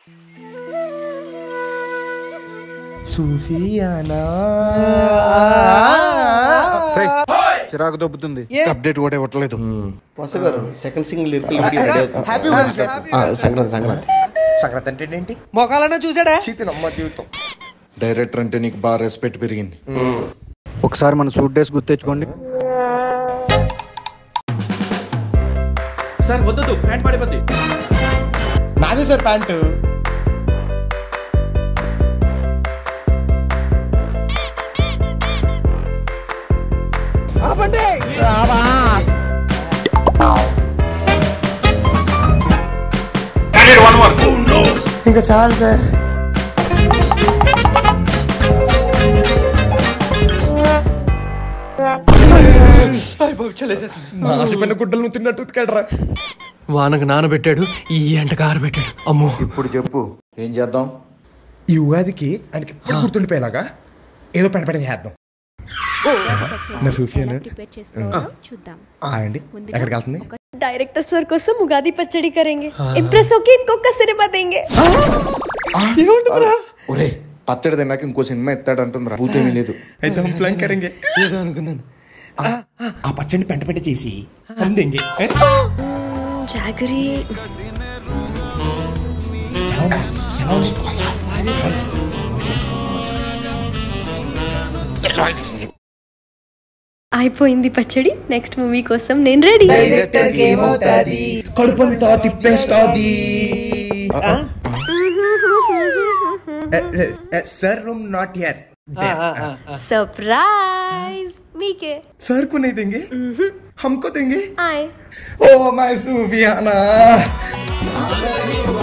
సూఫియానా చిరాకు దొబ్బుతుంది అప్డేట్ కూడా ఇవ్వట్లేదు Vasu garu second single happy Sankranti Sankranti Sankranti అంటే ఏంటి మొఖాలన్నా చూసాడా చీతి నమ్మ జీవితం డైరెక్టర్ అంటే నీకు బాగా రెస్పెక్ట్ పెరిగింది ఒకసారి మన సూట్ డేస్ గుర్తెచ్చుకోండి సార్ వద్దొద్దు ప్యాంట్ పడిపోద్ది నాదే సార్ ప్యాంటు ఇంకా చాలు సార్ మాసిపోయిన గుడ్డలు నువ్వు తిన్నట్టు ఉతికాడరా వానకు నానబెట్టాడు ఈ ఎంటకు ఆరబెట్టాడు అమ్మో ఇప్పుడు చెప్పు ఏం చేద్దాం ఈ ఉగాదికి ఆయనకి ఎప్పుడు గుర్తుండిపోయేలాగా ఏదో పెంట పెంట చేద్దాం నా సూఫియానా చూద్దాం ఆగండి ఎక్కడికి వెళ్తుంది डायरेक्टर सर को सब उगादी पचड़ी करेंगे इम्प्रेस होके इनको का सिनेमा देंगे ఒరే పచ్చడి తిన్నాక ఇంకో సినిమా ఎత్తాడంటుందిరా పూతేమీ లేదు అయితే ప్లాన్ కరెంగే ఏదో అనుకున్నాను ఆ పచ్చడిని పెంట పెంట చేసి అందింగే जागरी అయిపోయింది పచ్చడి నెక్స్ట్ మూవీ కోసం నేను రెడీ కడుపంతా తిప్పేస్తాది sir room not here surprise मीके सर को नहीं देंगे हमको देंगे आए ओ माय सूफियाना